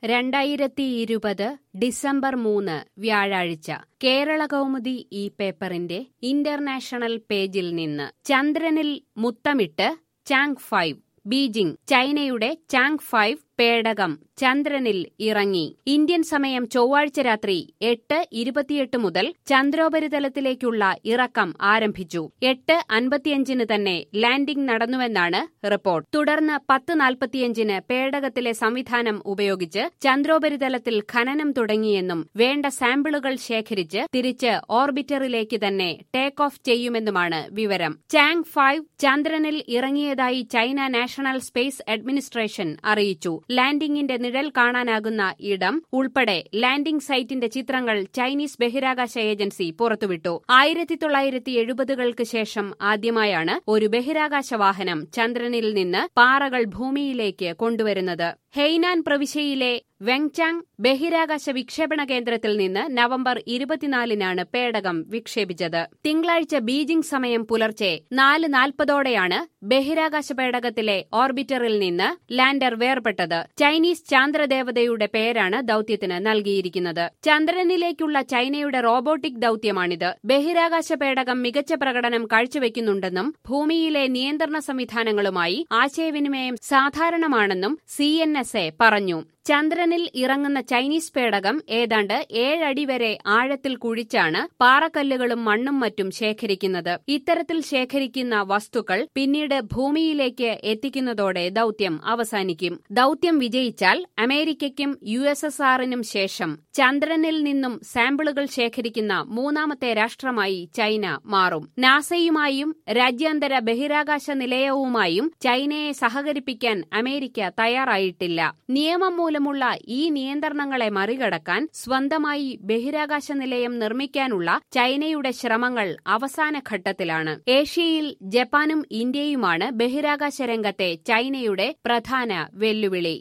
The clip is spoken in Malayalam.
രണ്ടായിരത്തി ഇരുപത് ഡിസംബർ മൂന്ന് വ്യാഴാഴ്ച കേരള കൗമുദി ഈ പേപ്പറിന്റെ ഇന്റർനാഷണൽ പേജിൽ നിന്ന് ചന്ദ്രനിൽ മുത്തമിട്ട് ചാങ് ഫൈവ് ബീജിംഗ് ചൈനയുടെ ചാങ് ഫൈവ് പേടകം ചന്ദ്രനിൽ ഇറങ്ങി ഇന്ത്യൻ സമയം ചൊവ്വാഴ്ച രാത്രി എട്ട് ഇരുപത്തിയെട്ട് മുതൽ ചന്ദ്രോപരിതലത്തിലേക്കുള്ള ഇറക്കം ആരംഭിച്ചു എട്ട് അൻപത്തിയഞ്ചിന് തന്നെ ലാൻഡിംഗ് നടന്നുവെന്നാണ് റിപ്പോർട്ട് തുടർന്ന് പത്ത് നാൽപ്പത്തിയഞ്ചിന് പേടകത്തിലെ സംവിധാനം ഉപയോഗിച്ച് ചന്ദ്രോപരിതലത്തിൽ ഖനനം തുടങ്ങിയെന്നും വേണ്ട സാമ്പിളുകൾ ശേഖരിച്ച് തിരിച്ച് ഓർബിറ്ററിലേക്ക് തന്നെ ടേക്ക് ഓഫ് ചെയ്യുമെന്നുമാണ് വിവരം ചാങ് ഫൈവ് ചന്ദ്രനിൽ ഇറങ്ങിയതായി ചൈന നാഷണൽ സ്പേസ് അഡ്മിനിസ്ട്രേഷൻ അറിയിച്ചു ലാൻഡിംഗിന്റെ നിഴൽ കാണാനാകുന്ന ഇടം ഉൾപ്പെടെ ലാൻഡിംഗ് സൈറ്റിന്റെ ചിത്രങ്ങൾ ചൈനീസ് ബഹിരാകാശ ഏജൻസി പുറത്തുവിട്ടു ആയിരത്തി തൊള്ളായിരത്തി എഴുപതുകൾക്ക് ശേഷം ആദ്യമായാണ് ഒരു ബഹിരാകാശ വാഹനം ചന്ദ്രനിൽ നിന്ന് പാറകൾ ഭൂമിയിലേക്ക് കൊണ്ടുവരുന്നത് ഹെയ്നാൻ പ്രവിശ്യയിലെ വെങ്ചാങ് ബഹിരാകാശ വിക്ഷേപണ കേന്ദ്രത്തിൽ നിന്ന് നവംബർ ഇരുപത്തിനാലിനാണ് പേടകം വിക്ഷേപിച്ചത് തിങ്കളാഴ്ച ബീജിംഗ് സമയം പുലർച്ചെ നാല് നാൽപ്പതോടെയാണ് ബഹിരാകാശ പേടകത്തിലെ ഓർബിറ്ററിൽ നിന്ന് ലാൻഡർ വേർപെട്ടത് ചൈനീസ് ചാന്ദ്രദേവതയുടെ പേരാണ് ദൌത്യത്തിന് നൽകിയിരിക്കുന്നത് ചന്ദ്രനിലേക്കുള്ള ചൈനയുടെ റോബോട്ടിക് ദൌത്യമാണിത് ബഹിരാകാശ പേടകം മികച്ച പ്രകടനം കാഴ്ചവെക്കുന്നുണ്ടെന്നും ഭൂമിയിലെ നിയന്ത്രണ സംവിധാനങ്ങളുമായി ആശയവിനിമയം സാധാരണമാണെന്നും സി പറഞ്ഞു ചന്ദ്രനിൽ ഇറങ്ങുന്ന ചൈനീസ് പേടകം ഏതാണ്ട് ഏഴടി വരെ ആഴത്തിൽ കുഴിച്ചാണ് പാറക്കല്ലുകളും മണ്ണും മറ്റും ശേഖരിക്കുന്നത് ഇത്തരത്തിൽ ശേഖരിക്കുന്ന വസ്തുക്കൾ പിന്നീട് ഭൂമിയിലേക്ക് എത്തിക്കുന്നതോടെ ദൌത്യം അവസാനിക്കും ദൌത്യം വിജയിച്ചാൽ അമേരിക്കയ്ക്കും യു എസ് എസ് ആറിനും ശേഷം ചന്ദ്രനിൽ നിന്നും സാമ്പിളുകൾ ശേഖരിക്കുന്ന മൂന്നാമത്തെ രാഷ്ട്രമായി ചൈന മാറും നാസയുമായും രാജ്യാന്തര ബഹിരാകാശ നിലയവുമായും ചൈനയെ സഹകരിപ്പിക്കാൻ അമേരിക്ക തയ്യാറായിട്ടില്ല നിയമം മൂലമുള്ള ഈ നിയന്ത്രണങ്ങളെ മറികടക്കാൻ സ്വന്തമായി ബഹിരാകാശ നിലയം നിർമ്മിക്കാനുള്ള ചൈനയുടെ ശ്രമങ്ങൾ അവസാന ഘട്ടത്തിലാണ് ഏഷ്യയിൽ ജപ്പാനും ഇന്ത്യയുമാണ് ബഹിരാകാശ രംഗത്തെ ചൈനയുടെ പ്രധാന വെല്ലുവിളി